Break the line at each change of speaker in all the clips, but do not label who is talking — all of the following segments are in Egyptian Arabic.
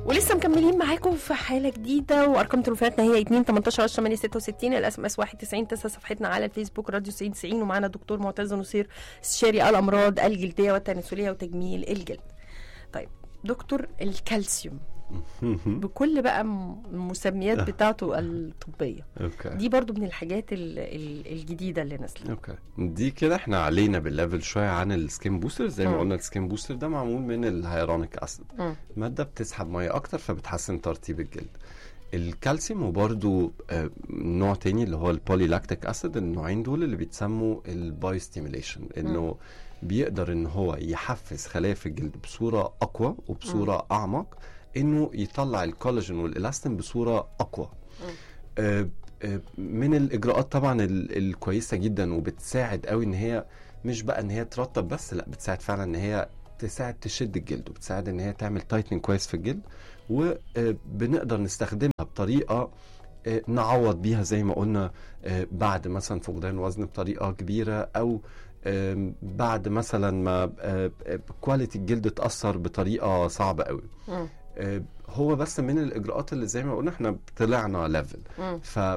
ولسه مكملين معاكم في حاله جديده وارقام تليفوناتنا هي 2 18 10 8 66 الاس ام اس 91 9 صفحتنا على الفيسبوك راديو 90 90 ومعانا الدكتور معتز نصير استشاري الامراض الجلديه والتناسليه وتجميل الجلد. طيب دكتور الكالسيوم بكل بقى م- المسميات بتاعته الطبيه
اوكي
دي برضو من الحاجات ال- ال- الجديده اللي نازله
اوكي دي كده احنا علينا بالليفل شويه عن السكين بوستر زي
مم.
ما قلنا السكين بوستر ده معمول من الهيرونيك اسيد
مم.
ماده بتسحب ميه اكتر فبتحسن ترطيب الجلد الكالسيوم وبرده نوع تاني اللي هو البولي لاكتيك اسيد النوعين دول اللي بيتسموا الباي ستيميليشن انه بيقدر ان هو يحفز خلايا في الجلد بصوره اقوى وبصوره اعمق انه يطلع الكولاجين والالاستين بصوره اقوى آه، آه، من الاجراءات طبعا ال- الكويسه جدا وبتساعد قوي ان هي مش بقى ان هي ترطب بس لا بتساعد فعلا ان هي تساعد تشد الجلد وبتساعد ان هي تعمل تايتنج كويس في الجلد وبنقدر نستخدمها بطريقه آه، نعوض بيها زي ما قلنا آه، بعد مثلا فقدان وزن بطريقه كبيره او آم، بعد مثلا ما كواليتي الجلد اتاثر بطريقه صعبه قوي
مم.
آه، هو بس من الاجراءات اللي زي ما قلنا احنا طلعنا ليفل
مم.
ف آه،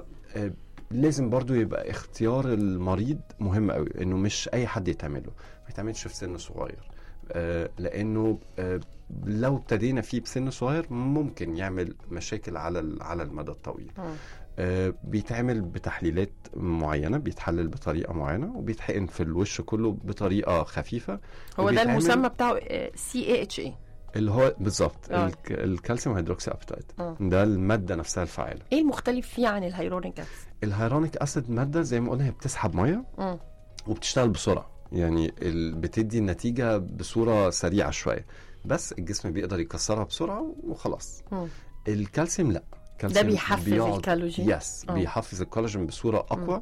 لازم برضو يبقى اختيار المريض مهم قوي انه مش اي حد يتعمله ما يتعملش في سن صغير آه، لانه آه، لو ابتدينا فيه بسن صغير ممكن يعمل مشاكل على ال- على المدى الطويل
مم.
آه، بيتعمل بتحليلات معينه بيتحلل بطريقه معينه وبيتحقن في الوش كله بطريقه خفيفه
هو ده
وبيتعمل-
المسمى بتاعه سي اي اتش اي
اللي هو بالظبط
آه.
الك- الكالسيوم هيدروكسي ابتايد
آه.
ده الماده نفسها الفعاله
ايه المختلف فيه عن الهيرونيك اسيد؟
الهيرونيك اسيد ماده زي ما قلنا هي بتسحب ميه
مم.
وبتشتغل بسرعه يعني ال... بتدي النتيجه بصوره سريعه شويه بس الجسم بيقدر يكسرها بسرعه وخلاص
مم.
الكالسيوم لا
ده
الكالسيوم
بيحفز
بيقعد-
الكالوجين
يس
آه.
بيحفز الكولاجين بصوره اقوى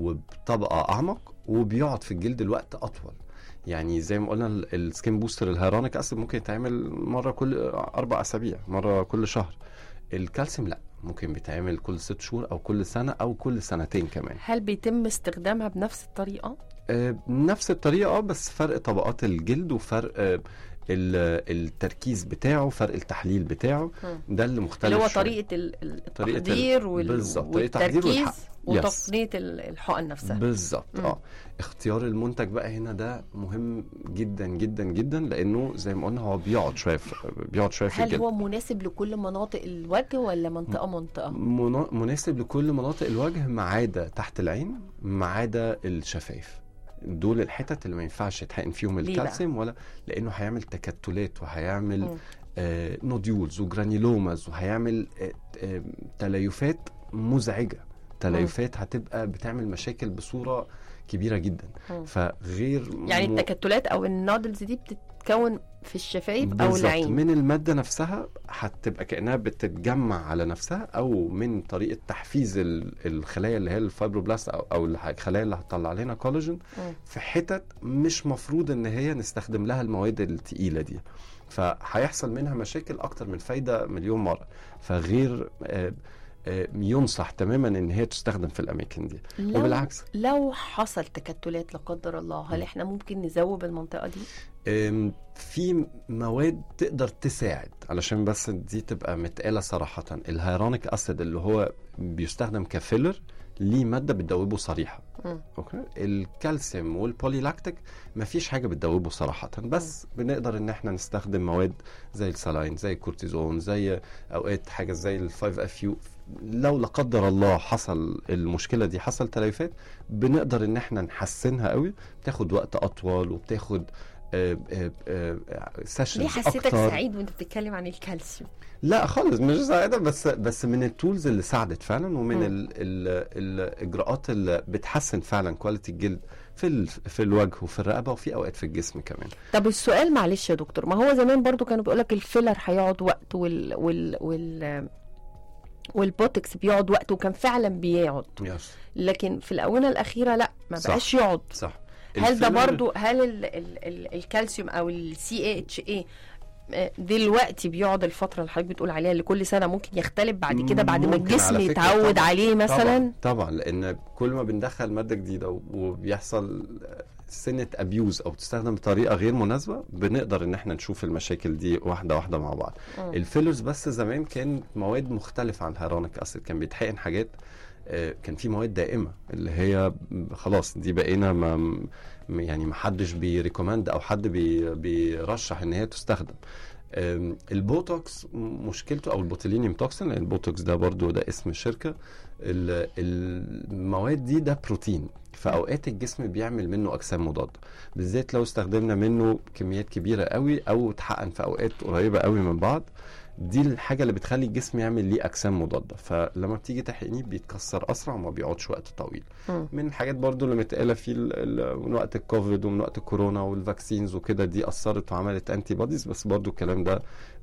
وبطبقه اعمق وبيقعد في الجلد الوقت اطول يعني زي ما قلنا ال- السكين بوستر الهيرونيك اسيد ممكن يتعمل مره كل اربع اسابيع مره كل شهر الكالسيوم لا ممكن بيتعمل كل ست شهور او كل سنه او كل سنتين كمان
هل بيتم استخدامها بنفس الطريقه؟
آه، نفس الطريقه بس فرق طبقات الجلد وفرق آه، ال- التركيز بتاعه فرق التحليل بتاعه
مم.
ده اللي مختلف
اللي هو
شوية.
طريقه ال- ال-
طريقة ال-
التحضير وال...
بالظبط، طريقة التحضير
والتركيز
والحقن.
وتقنيه ال- الحقن نفسها
بالظبط
مم.
اه اختيار المنتج بقى هنا ده مهم جدا جدا جدا لانه زي ما قلنا هو بيقعد شويه في بيقعد شويه في
هل
الجلد
هو مناسب لكل مناطق الوجه ولا منطقه منطقه؟
منا- مناسب لكل مناطق الوجه ما عدا تحت العين ما عدا الشفايف دول الحتت اللي ما ينفعش يتحقن فيهم
ليه بقى؟
الكالسيوم ولا لانه هيعمل تكتلات وهيعمل
مم.
آه نوديولز وجرانيلوماز وهيعمل آه آه تليفات مزعجه تليفات هتبقى بتعمل مشاكل بصوره كبيره جدا
مم.
فغير
يعني
مو-
التكتلات او النودلز دي بتتكون في الشفايف او
بالظبط
العين
من الماده نفسها هتبقى كانها بتتجمع على نفسها او من طريقه تحفيز ال- الخلايا اللي هي الفايبروبلاست او او الح- الخلايا اللي هتطلع لنا كولاجين
مم.
في حتت مش مفروض ان هي نستخدم لها المواد التقيله دي فهيحصل منها مشاكل اكتر من فايده مليون مره فغير آه، آه، ينصح تماما ان هي تستخدم في الاماكن دي
لو
وبالعكس
لو حصل تكتلات لا قدر الله هل
مم.
احنا ممكن نذوب المنطقه دي؟
أم، في مواد تقدر تساعد علشان بس دي تبقى متقالة صراحة الهيرونيك أسيد اللي هو بيستخدم كفيلر ليه مادة بتدوبه صريحة
مم.
اوكي الكالسيوم والبوليلاكتيك مفيش حاجة بتدوبه صراحة بس بنقدر ان احنا نستخدم مواد زي السلاين زي الكورتيزون زي اوقات حاجة زي الفايف اف يو لو لا قدر الله حصل المشكلة دي حصل تليفات بنقدر ان احنا نحسنها قوي بتاخد وقت اطول وبتاخد سيشنز
ليه حسيتك
اكتر
سعيد وانت بتتكلم عن الكالسيوم؟
لا خالص مش سعيدة بس بس من التولز اللي ساعدت فعلا ومن
مم.
ال ال الاجراءات اللي بتحسن فعلا كواليتي الجلد في ال في الوجه وفي الرقبه وفي اوقات في الجسم كمان
طب السؤال معلش يا دكتور ما هو زمان برضو كانوا بيقولك الفيلر هيقعد وقت وال وال وال والبوتكس بيقعد وقت وكان فعلا بيقعد
يس
لكن في الاونه الاخيره لا ما
صح.
بقاش يقعد
صح
هل ده
الفيلر-
برضو هل ال ال ال الكالسيوم او السي اتش اي دلوقتي بيقعد الفتره اللي حضرتك بتقول عليها اللي كل سنه ممكن يختلف بعد كده بعد ما
ممكن
الجسم
على فكرة
يتعود
طبعاً.
عليه مثلا
طبعا طبعا لان كل ما بندخل ماده جديده وبيحصل سنه ابيوز او تستخدم بطريقه غير مناسبه بنقدر ان احنا نشوف المشاكل دي واحده واحده مع بعض
مم.
الفيلرز بس زمان كان مواد مختلفه عن الهيرونيك اسيد كان بيتحقن حاجات آه، كان في مواد دائمه اللي هي خلاص دي بقينا ما م- يعني ما حدش بيريكومند او حد بي بيرشح ان هي تستخدم آم، البوتوكس م- مشكلته او البوتيلينيوم توكسين لان البوتوكس ده برضو ده اسم الشركه ال- المواد دي ده بروتين فاوقات الجسم بيعمل منه اجسام مضاده بالذات لو استخدمنا منه كميات كبيره قوي او اتحقن في اوقات قريبه قوي من بعض دي الحاجه اللي بتخلي الجسم يعمل ليه اجسام مضاده فلما بتيجي تحقنيه بيتكسر اسرع وما بيقعدش وقت طويل
مم.
من الحاجات برضو اللي متقاله في ال- ال- من وقت الكوفيد ومن وقت الكورونا والفاكسينز وكده دي اثرت وعملت انتي بوديز بس برضو الكلام ده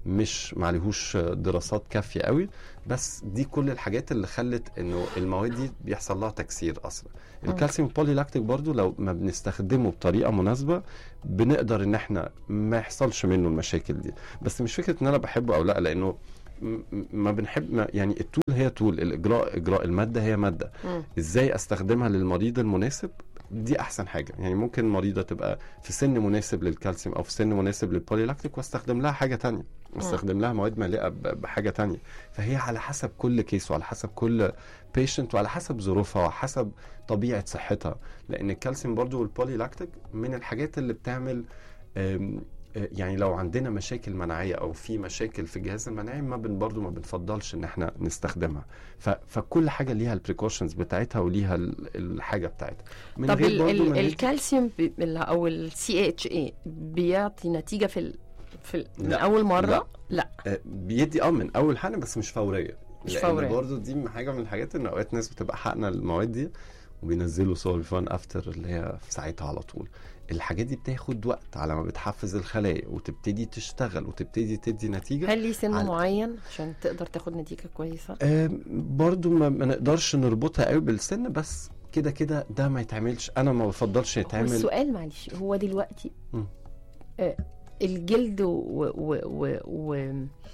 مش معلهوش دراسات كافيه قوي بس دي كل الحاجات اللي خلت انه المواد دي بيحصل لها تكسير اسرع
مم.
الكالسيوم بوليلاكتيك برضو لو ما بنستخدمه بطريقه مناسبه بنقدر ان احنا ما يحصلش منه المشاكل دي بس مش فكره ان انا بحبه او لا لانه م- م- ما بنحب ما يعني التول هي تول الاجراء اجراء الماده هي ماده
مم.
ازاي استخدمها للمريض المناسب دي احسن حاجه يعني ممكن مريضه تبقى في سن مناسب للكالسيوم او في سن مناسب للبوليلاكتيك واستخدم لها حاجه تانية واستخدم لها مواد مالئه ب- بحاجه تانية فهي على حسب كل كيس وعلى حسب كل بيشنت وعلى حسب ظروفها وعلى حسب طبيعه صحتها لان الكالسيوم برضو والبوليلاكتيك من الحاجات اللي بتعمل أم، آه، يعني لو عندنا مشاكل مناعيه او في مشاكل في الجهاز المناعي ما بن برضو ما بنفضلش ان احنا نستخدمها ف فكل حاجه ليها البريكوشنز بتاعتها وليها ال- الحاجه بتاعتها من
طب ال
برضو
ال
ما ندي-
الكالسيوم بي- ال- او السي اتش اي بيعطي نتيجه في ال في ال من
لا.
اول مره
لا.
لا
آه، بيدي اه من اول حاجه بس مش فوريه
مش
لان
فورية.
برضو دي من حاجه من الحاجات ان اوقات ناس بتبقى حقنه المواد دي وبينزلوا صور فان افتر اللي هي في ساعتها على طول الحاجات دي بتاخد وقت على ما بتحفز الخلايا وتبتدي تشتغل وتبتدي تدي نتيجه
هل ليه سن
على-
معين عشان تقدر تاخد نتيجه كويسه
آه، برضو ما, ما نقدرش نربطها قوي بالسن بس كده كده ده ما يتعملش انا ما بفضلش
هو
يتعمل
السؤال معلش هو دلوقتي
مم.
آه الجلد و و و و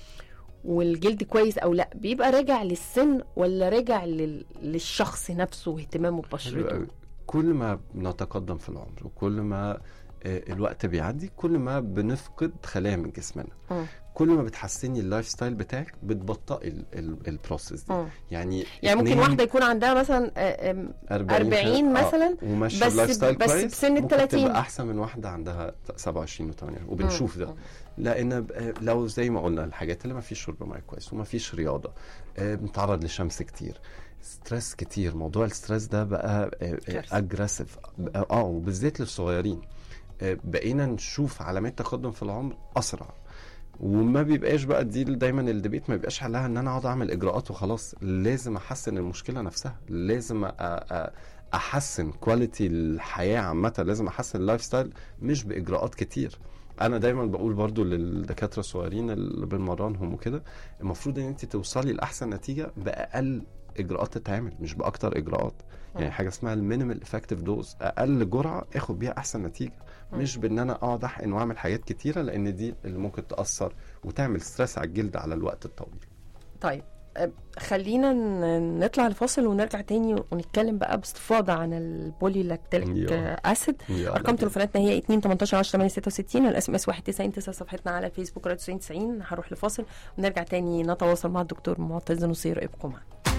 والجلد كويس او لا بيبقى راجع للسن ولا راجع لل... للشخص نفسه واهتمامه
حلو
ببشرته
قوي. كل ما بنتقدم في العمر وكل ما آه، الوقت بيعدي كل ما بنفقد خلايا من جسمنا
مم.
كل ما بتحسني اللايف ستايل بتاعك بتبطئي ال- ال- البروسيس دي
مم.
يعني
يعني ممكن
اتنين
واحده يكون عندها مثلا آه، آم، 40
خ-
مثلا،
وماشيه
بس-
بلايف ستايل
بس
كويس
بسن ال
ممكن
30.
تبقى احسن من واحده عندها 27 و8 وبنشوف ده
مم.
لان ب- لو زي ما قلنا الحاجات اللي ما فيش شرب ميه كويس وما فيش رياضه آه، بنتعرض لشمس كتير ستريس كتير موضوع الستريس ده بقى
كارثة.
اجريسيف اه وبالذات للصغيرين آه، بقينا نشوف علامات تقدم في العمر اسرع وما بيبقاش بقى دي دايما الديبيت ما بيبقاش حلها ان انا اقعد اعمل اجراءات وخلاص لازم احسن المشكله نفسها لازم أ- أ- احسن كواليتي الحياه عامه لازم احسن اللايف ستايل مش باجراءات كتير انا دايما بقول برضو للدكاتره الصغيرين اللي بنمرنهم وكده المفروض ان انت توصلي لاحسن نتيجه باقل اجراءات تتعمل مش باكتر اجراءات يعني
مم.
حاجه اسمها المينيمال افكتيف دوز اقل جرعه اخد بيها احسن نتيجه مش بان انا اقعد احقن واعمل حاجات كتيره لان دي اللي ممكن تاثر وتعمل ستريس على الجلد على الوقت الطويل
طيب آه، خلينا ن- نطلع الفاصل ونرجع تاني ونتكلم بقى باستفاضه عن البولي لاكتيك
يا.
اسيد
يلا
ارقام
بينا.
تليفوناتنا هي 2 18 10 8 66 الاس ام اس 1999 صفحتنا على الفيسبوك راديو 90 هروح لفاصل ونرجع تاني نتواصل مع الدكتور معتز نصير ابقوا معنا